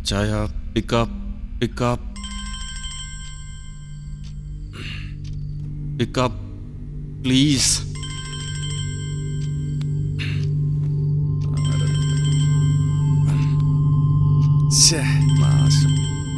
അച്ചായ pickup pickup pickup please ശ്ശേ, നാശം.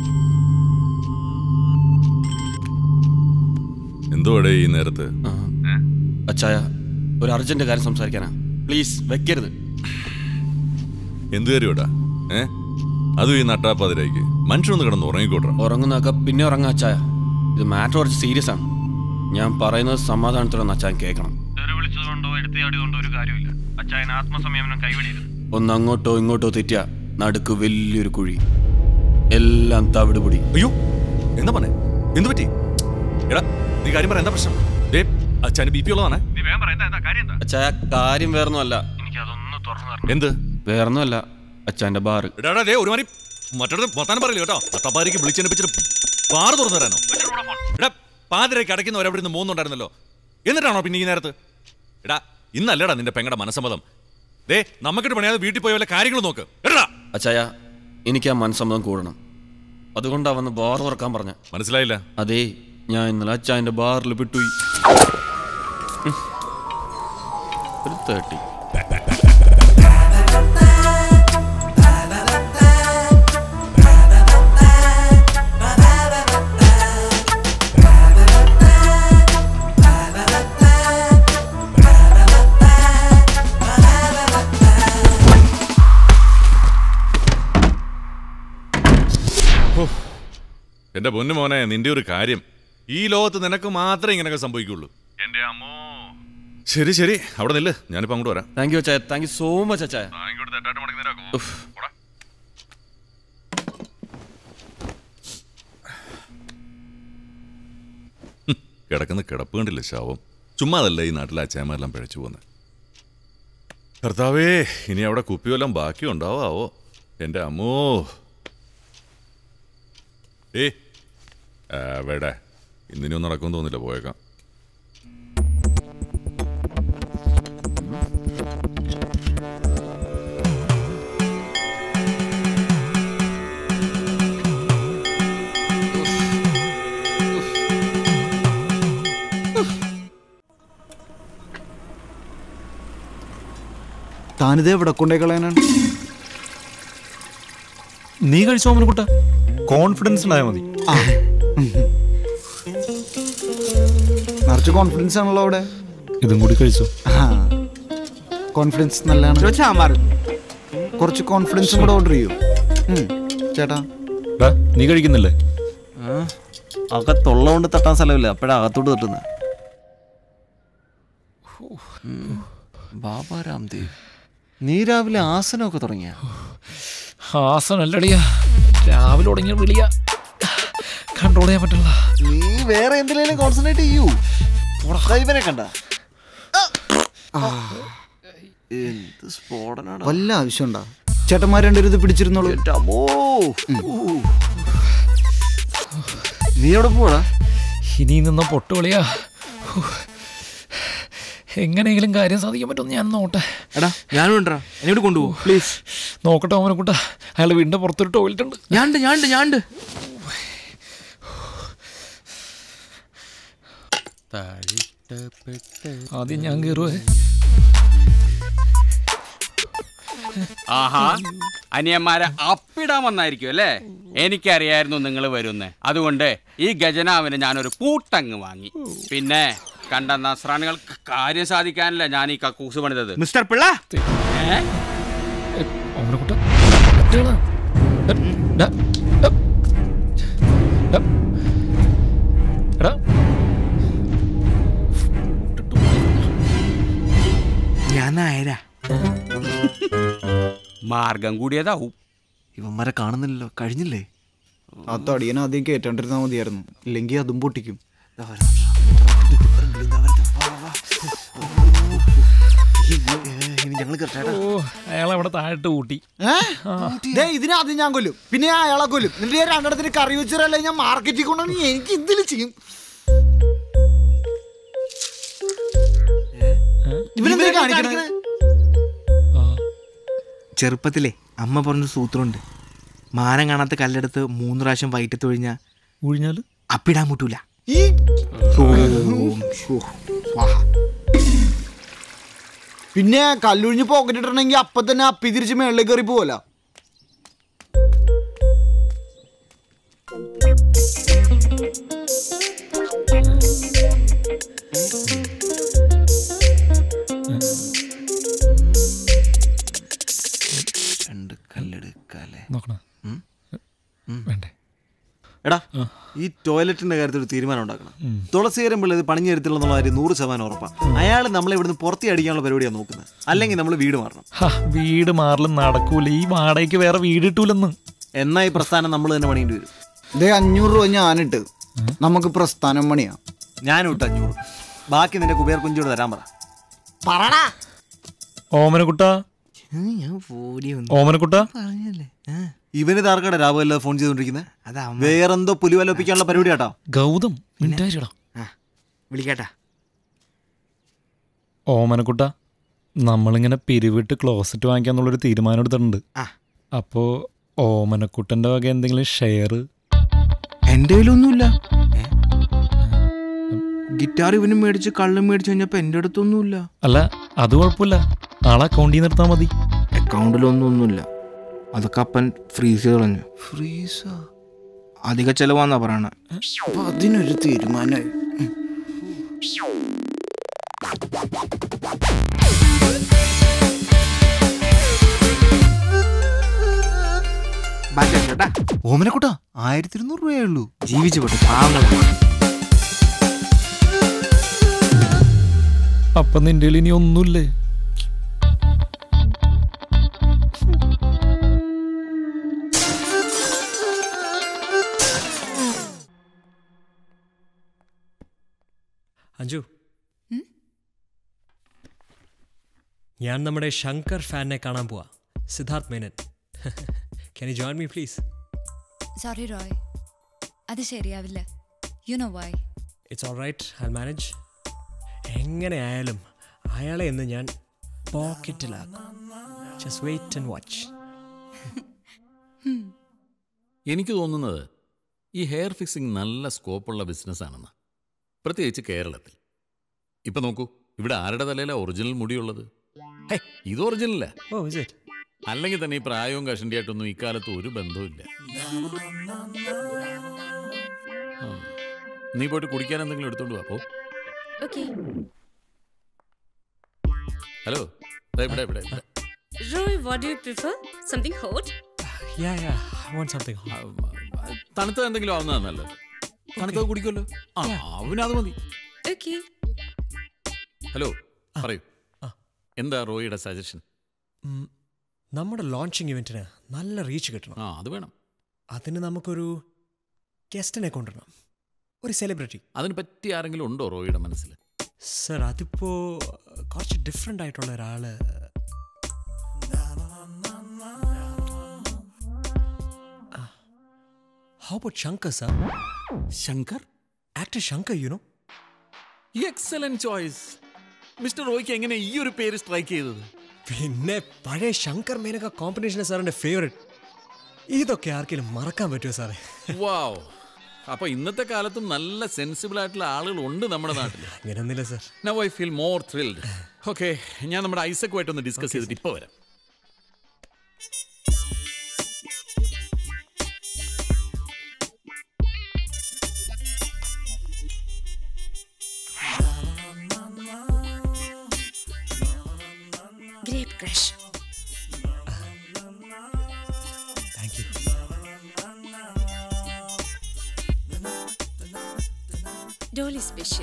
എന്തുവാടേ ഈ നേരത്ത് അച്ചായ ഒരു അർജന്റ് കാര്യം സംസാരിക്കാനാ പ്ലീസ് വെക്കരുത് എന്ത് കാര്യോടാ ഏ അതും ഈ നട്ടാപ്പാതിരായിക്ക് മനുഷ്യനൊന്ന് കിടന്ന് ഉറങ്ങിക്കോട്ടെ ഉറങ്ങുന്നൊക്കെ പിന്നെ ഉറങ്ങാം അച്ചായ ഇത് മാറ്റർ കുറച്ച് സീരിയസ് ആണ് ഞാൻ പറയുന്നത് സമാധാനത്തോടെ അച്ചായൻ കേൾക്കണം വിളിച്ചതുകൊണ്ടോ എടുത്തയാടി കൊണ്ടോ ഒരു കാര്യമില്ല അച്ചായൻ ആത്മസംയമനം കൈവിടരുത് ഒന്ന് അങ്ങോട്ടോ ഇങ്ങോട്ടോ തെറ്റിയ നടുക്ക് വലിയൊരു കുഴി എല്ലാം തവിട് പൊടി അയ്യോ എന്താ പറഞ്ഞേ എന്ത് പറ്റി എടാ നീ കാര്യം പറ എന്താ പ്രശ്നം ദേ അച്ഛന് ബി പി ഉള്ളതാണേ നീ വേഗം പറ എന്താ എന്താ കാര്യം എന്താ അച്ചായ കാര്യം വേറൊന്നുമല്ല എനിക്ക് അതൊന്ന് തുറന്നു തരണം എന്ത് വേറൊന്നുമല്ല അച്ചായന്റെ ബാറ് എടാ എടാ, ദേ ഒരു മാറി മറ്റൊരു വർത്താനം പറയില്ല കേട്ടോ നട്ടപ്പാരിക്ക് വിളിച്ചെണിപ്പിച്ചിട്ട് പാറ് തുറന്നു തരാനോ എടാ പാതിരയ്ക്ക് അടയ്ക്കുന്നവരെ അവിടെ നിന്ന് മൂന്നുണ്ടായിരുന്നല്ലോ എന്നിട്ടാണോ പിന്നെ ഈ നേരത്ത് എടാ ഇന്നല്ലടാ നിന്റെ പെങ്ങടെ മനസ്സമ്മതം ദേ നമുക്കിട്ട് പണിയാതെ വീട്ടിൽ പോയ വല്ല കാര്യങ്ങൾ നോക്ക് എടാ അച്ചായ എനിക്ക് ആ മനസ്സമ്മതം കൂടണം അതുകൊണ്ടാ വന്ന് ബാർ തുറക്കാൻ പറഞ്ഞ മനസ്സിലായില്ല അതേ ഞാൻ ഇന്നലെ അച്ചായന്റെ ബാറിൽ വിട്ടുപോയി ഉം. ഒരു തേർട്ടി എന്റെ പൊന്നു മോനെ നിന്റെ ഒരു കാര്യം ഈ ലോകത്ത് നിനക്ക് മാത്രമേ ഇങ്ങനെയൊക്കെ സംഭവിക്കുള്ളൂ എന്റെ അമ്മോ ശരി ശരി അവിടെ നില്ല് ഞാനിപ്പോ അങ്ങോട്ട് വരാം താങ്ക് യു അച്ചായ താങ്ക് യു സോ മച്ച് അച്ചായ ഇങ്ങോട്ട് തെറ്റാട്ട് മടങ്ങി നേരാക്കോ കിടക്കുന്ന കിടപ്പ് കണ്ടില്ല ശവം ചുമ്മാതല്ല ഈ നാട്ടിലെ അച്ചായമാരെല്ലാം പിഴച്ചു പോകുന്നത് കർത്താവേ ഇനി അവിടെ കുപ്പി വല്ലതും ബാക്കി ഉണ്ടാവാവോ എൻ്റെ അമ്മോ ഏ എവിടെ ഇന്നിനൊന്നും നടക്കുമെന്ന് തോന്നില്ല പോയേക്കാം താനിത് എവിടെ കൊണ്ടേ കളയാനാണ് നീ കഴിച്ചോ അമ്മനക്കുട്ട കോൺഫിഡൻസ് ഉണ്ടായാൽ മതി ആ നിറച്ച് കോൺഫിഡൻസ് ആണല്ലോ അവിടെ ഇതും കൂടി കഴിച്ചോ ആ കോൺഫിഡൻസ് നല്ലതാണ് സാമ്പാർ കുറച്ച് കോൺഫിഡൻസും കൂടെ ഓർഡർ ചെയ്യൂ ഉം. ചേട്ടാ ഡാ, നീ കഴിക്കുന്നില്ലേ അകത്തുള്ള കൊണ്ട് തട്ടാൻ സ്ഥലമില്ല അപ്പോഴാ അകത്തോട്ട് തട്ടുന്നത് ബാബാ രാംദേവ് നീ രാവിലെ ആസനമൊക്കെ തുടങ്ങിയ ആസനല്ലടിയാ രാവിലെ തുടങ്ങിയ വിളിയ കൺട്രോൾ ചെയ്യാൻ പറ്റില്ല നീ വേറെ എന്തിനേലും കോൺസെൻട്രേറ്റ് ചെയ്യൂ ദാ ഇവനെ കണ്ട എന്ത് സ്ഫോടനാണ് വല്ല ആവശ്യമുണ്ടാ ചേട്ടന്മാർ രണ്ടുപേരും ഇത് പിടിച്ചിരുന്നോളൂ അമ്മോ നീ എവിടെ പോടാ ഇനി നിന്ന പൊട്ട് വിളിയാ ഹൂ. എങ്ങനെയെങ്കിലും കാര്യം സാധിക്കാൻ പറ്റുമെന്ന് ഞാൻ നോട്ടെ എടാ ഞാനും ഉണ്ടാ എന്നോട് കൊണ്ടുപോകും പ്ലീസ് നോക്കട്ടെ അവനെക്കുട്ട അയാളുടെ വീടിന്റെ പുറത്തൊരു ടോയ്ലറ്റ് ഉണ്ട് ഞാണ്ട് ഞാണ്ട് ഞാണ്ട് ആദ്യം ഞാൻ കയറുവേ ആഹാ അനിയന്മാരെ അപ്പിടാൻ വന്നായിരിക്കും അല്ലേ എനിക്കറിയായിരുന്നു നിങ്ങൾ വരുന്നേ അതുകൊണ്ട് ഈ ഗജനാവിന് ഞാനൊരു പൂട്ടങ്ങ് വാങ്ങി പിന്നെ കണ്ട നസ്രാണികൾക്ക് കാര്യം സാധിക്കാനല്ല ഞാൻ ഈ കക്കൂസ് പണിതത് മിസ്റ്റർ പിള്ള ഏ? അവനെക്കുട്ട ഒറ്റയാളാ. ഡാ, ഡാ, ഡാ. ഡാ. എടാ ഞാൻ നായരാ മാർഗം കൂടിയതാവും ഇവന്മാരെ കാണുന്നില്ലല്ലോ കഴിഞ്ഞില്ലേ ആ തടിയൻ ആദ്യം കേട്ടോണ്ടിരുന്നാ മതിയായിരുന്നു ഇല്ലെങ്കിൽ അതും പൊട്ടിക്കും ഇനി ഞങ്ങൾ കറക്റ്റായിട്ടാ ഓ അയാളെ അവിടെ താഴോട്ട് കൂട്ടി ഇതിനാദ്യം ഞാൻ കൊല്ലും പിന്നെ ഞാൻ അയാളെ കൊല്ലും എന്നിട്ട് ഞാൻ രണ്ടിടത്തിന് കറി വെച്ചിട്ടല്ലേ ഞാൻ മാർക്കറ്റിൽ കൊണ്ടുവന്ന് എനിക്ക് എന്തിലും ചെയ്യും ഇവനെന്തിനാ കാണിക്കണേ ആ, ചെറുപ്പത്തിലെ അമ്മ പറഞ്ഞ സൂത്രമുണ്ട് മാനം കാണാത്ത കല്ലെടുത്ത് മൂന്ന് പ്രാവശ്യം വയറ്റത്ത് ഒഴിഞ്ഞാൽ ഒഴിഞ്ഞാല് അപ്പിടാൻ മുട്ടൂല ഈ പിന്നെ കല്ലൊഴിഞ്ഞ് പോക്കറ്റ് ഇടണമെങ്കിൽ അപ്പൊ തന്നെ അപ്പി തിരിച്ച് മേളിലേക്ക് കയറി പോവല്ല രണ്ട് കല്ലെടുക്കാല്ലേ നോക്കണ വേണ്ടേ എടാ ഈ ടോയ്ലറ്റിന്റെ കാര്യത്തിൽ ഒരു തീരുമാനം ഉണ്ടാക്കണം തുളസീകരം പിള്ള ഇത് പണിഞ്ഞു തരത്തില്ലെന്നുള്ള കാര്യം നൂറ് ശതമാനം ഉറപ്പാണ് അയാൾ നമ്മളെ ഇവിടുന്ന് പുറത്തി അടിക്കാനുള്ള പരിപാടിയാണ് നോക്കുന്നത് അല്ലെങ്കിൽ നമ്മൾ വീട് മാറണം ഹാ വീട് മാറലും നടക്കൂല ഈ വാടകയ്ക്ക് വേറെ വീട് കിട്ടൂലെന്ന് എന്നാ ഈ പ്രസ്ഥാനം നമ്മൾ തന്നെ പണിയേണ്ടി വരും ഇതേ അഞ്ഞൂറ് രൂപ ഞാനിട്ട് നമുക്ക് പ്രസ്ഥാനം പണിയാ ഞാനും ഇട്ട് അഞ്ഞൂറ് ബാക്കി നിന്റെ കുബേർ കുഞ്ചോട് തരാൻ പറ പറടാ ഓമനക്കുട്ട ഞാൻ പോടി ഒന്ന് ഓമനക്കുട്ട പറഞ്ഞല്ലേ ആ, ഇവന് താർക്കട രാവിലെ ഫോൺ ചെയ്തോണ്ടിരിക്കുന്നത് അതാ അമ്മ വേറെന്തോ പുലിവല ഒപ്പിക്കാനുള്ള പരിപാടി കേട്ടോ ഗൗതം മിണ്ടായിടാ ആ വിളിക്കാട്ടാ ഓമനക്കുട്ട നമ്മളിങ്ങനെ പിരിവിട്ട് ക്ലോസറ്റ് വാങ്ങിക്കാന്നുള്ളൊരു തീരുമാനം എടുത്തിട്ടുണ്ട് ആ. അപ്പോ ഓമനക്കുട്ടന്റെ വക എന്തെങ്കിലും ഷെയർ എൻ്റെ കയ്യിലൊന്നുമില്ല ഏ? ഗിറ്റാർ ഇവനും മേടിച്ച് കള്ളും മേടിച്ച് കഴിഞ്ഞപ്പോ എൻ്റെ അടുത്തൊന്നുമില്ല അല്ല അത് കുഴപ്പമില്ല ആളെ അക്കൗണ്ടിൽ നിന്ന് എടുത്താൽ മതി അക്കൗണ്ടിലൊന്നും ഒന്നുമില്ല അതൊക്കെ അപ്പൻ ഫ്രീസ് ചെയ്ത് കളഞ്ഞു ഫ്രീസാ അധിക ചെലവാന്നാ പറയണേ അപ്പൊ അതിനൊരു തീരുമാനമായി ബാക്കി കേട്ടാ ഓമനക്കുട്ടാ ആയിരത്തി ഇരുന്നൂറ് രൂപയേ ഉള്ളൂ ജീവിച്ചു പോട്ടെ പാവങ്ങളാണ് അപ്പൊ നിന്റെ കയ്യിൽ ഇനി ഒന്നുമില്ലേ അഞ്ജു ഞാൻ നമ്മുടെ ശങ്കർ ഫാനിനെ കാണാൻ പോവാ Siddharth Menon can you join me please sorry Roy അത് ശരിയാവില്ല you know why it's all right I manage എങ്ങനെ ആയാലും അയാളെ എന്ന് ഞാൻ പോക്കറ്റിലാക്കും ജസ്റ്റ് വെയിറ്റ് ആൻഡ് വാച്ച് എനിക്ക് തോന്നുന്നത് ഈ ഹെയർ ഫിക്സിംഗ് നല്ല സ്കോപ്പുള്ള ബിസിനസ്സാണെന്ന് പ്രത്യേകിച്ച് കേരളത്തിൽ ഇപ്പം നോക്കൂ ഇവിടെ ആരുടെ തലയിലാണ് ഒറിജിനൽ മുടിയുള്ളത് ഹേ ഇത് ഒറിജിനല്ല ഓ ഇസ് ഇറ്റ് അല്ലെങ്കിൽ തന്നെ ഈ പ്രായവും കഷണ്ടിയായിട്ടൊന്നും ഇക്കാലത്ത് ഒരു ബന്ധവുമില്ല ഉം. നീ പോയിട്ട് കുടിക്കാൻ എന്തെങ്കിലും എടുത്തോണ്ട് വാ പോ ഓക്കെ ഹലോ ദാ ഇവിടെ ഇവിടെ ഇവിടെ. Roy what you prefer something hot yeah yeah I want something ah, ah, തണുത്തത് എന്തെങ്കിലും ആവുന്നതാണ് നല്ലത് തണുത്തത് കുടിക്കുമല്ലോ ആ അവനത് മതി ഓക്കെ ഹലോ പറയൂ എന്താ റോയിയുടെ സജഷൻ നമ്മുടെ ലോഞ്ചിങ് ഇവന്റിന് നല്ല റീച്ച് കിട്ടണം ആ അത് വേണം അതിന് നമുക്കൊരു ഗസ്റ്റിനെ കൊണ്ടുവരണം ഒരു സെലിബ്രിറ്റി അതിന് പറ്റിയ ആരെങ്കിലും ഉണ്ടോ റോയിയുടെ മനസ്സിൽ സർ അതിപ്പോ കുറച്ച് ഡിഫറെൻ്റ് ആയിട്ടുള്ള ഒരാള് how about Shankar sir Shankar actor Shankar you know excellent choice mister റോയ്ക്ക് എങ്ങനെ ഈ ഒരു പേര് സ്ട്രൈക്ക് ചെയ്തത് പിന്നെ പഴയ ശങ്കർ മേനക കോമ്പിനേഷൻ സാറിന്റെ ഫേവറേറ്റ് ഇതൊക്കെ ആർക്കെങ്കിലും മറക്കാൻ പറ്റുമോ സാറേ വാവ് അപ്പൊ ഇന്നത്തെ കാലത്തും നല്ല സെൻസിബിൾ ആയിട്ടുള്ള ആളുകൾ ഉണ്ട് നമ്മുടെ നാട്ടിൽ അങ്ങനെയൊന്നുമില്ല sir now I feel more thrilled okay ഞാൻ നമ്മുടെ ഐസക്കുമായിട്ടൊന്ന് ഡിസ്കസ് ചെയ്തിട്ട് ഇപ്പോൾ വരാം great crush thank you Dolly special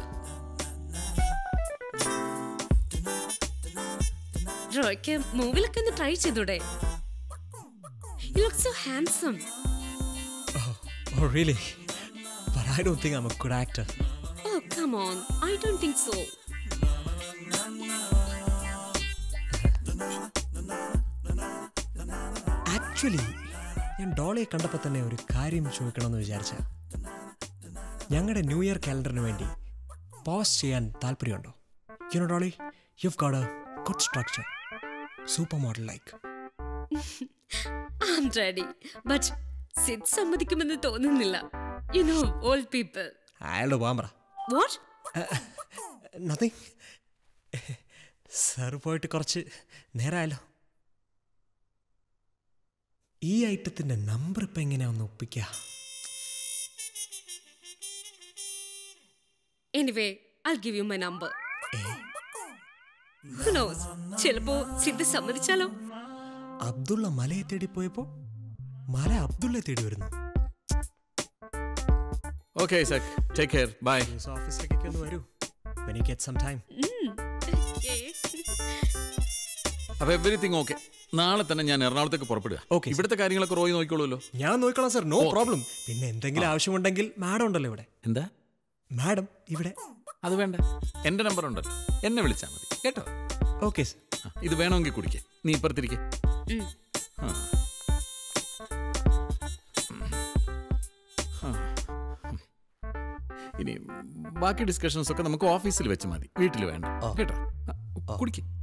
റോയ്ക്ക് മൂവിലൊക്കെ ഒന്ന് ട്രൈ ചെയ്തൂടെ you look so handsome Oh, really? But I don't think I'm a good actor. Oh come on I don't think so actually ഞാൻ ഡോളയെ കണ്ടപ്പോൾ തന്നെ ഒരു കാര്യം ചോദിക്കണമെന്ന് വിചാരിച്ച ഞങ്ങളുടെ ന്യൂ ഇയർ കാലണ്ടറിന് വേണ്ടി പോസ് ചെയ്യാൻ താല്പര്യമുണ്ടോ you know Dolly you've got a good structure super model like I'm ready but Sid സമ്മതിക്കുമെന്ന് തോന്നുന്നില്ല യു നോ ഓൾഡ് പീപ്പിൾ അയാളുടെ പോകാൻ പറ വാട്ട് നത്തിങ് സാർ പോയിട്ട് കുറച്ച് നേരമായല്ലോ ഈ ഐറ്റത്തിന്റെ നമ്പർ ഇപ്പൊ എങ്ങനെയാ ഒന്ന് ഒപ്പിക്കുക anyway I give you my number ചിലപ്പോ സിദ്ധ് സമ്മതിച്ചാലോ അബ്ദുള്ള മലയെ തേടി പോയപ്പോ മല അബ്ദുള്ള തേടി വരുന്നു ഓക്കെ സക് ടേക്ക് കെയർ ബൈ ഓഫീസിലേക്കൊക്കെ ഒന്ന് വരൂ when you get some time അപ്പൊ എവറിത്തിങ് ഓക്കെ നാളെ തന്നെ ഞാൻ എറണാകുളത്തേക്ക് പുറപ്പെടുക Okay, ഇവിടുത്തെ കാര്യങ്ങളൊക്കെ റോയി നോക്കിക്കോളൂല്ലോ ഞാൻ നോക്കണം സർ നോ Okay. പ്രോബ്ലം പിന്നെ എന്തെങ്കിലും ആവശ്യമുണ്ടെങ്കിൽ മാഡം ഉണ്ടല്ലോ ഇവിടെ എന്താ മാഡം ഇവിടെ അത് വേണ്ട എന്റെ നമ്പർ ഉണ്ടല്ലോ എന്നെ വിളിച്ചാൽ മതി കേട്ടോ ഓക്കെ സർ ആ, ഇത് വേണമെങ്കിൽ കുടിക്കേ നീ ഇപ്പുറത്തിരിക്കെ ആ. ആ. ഇനി ബാക്കി ഡിസ്കഷൻസ് ഒക്കെ നമുക്ക് ഓഫീസിൽ വെച്ച് മതി വീട്ടിൽ വേണ്ട കേട്ടോ കുടിക്കേ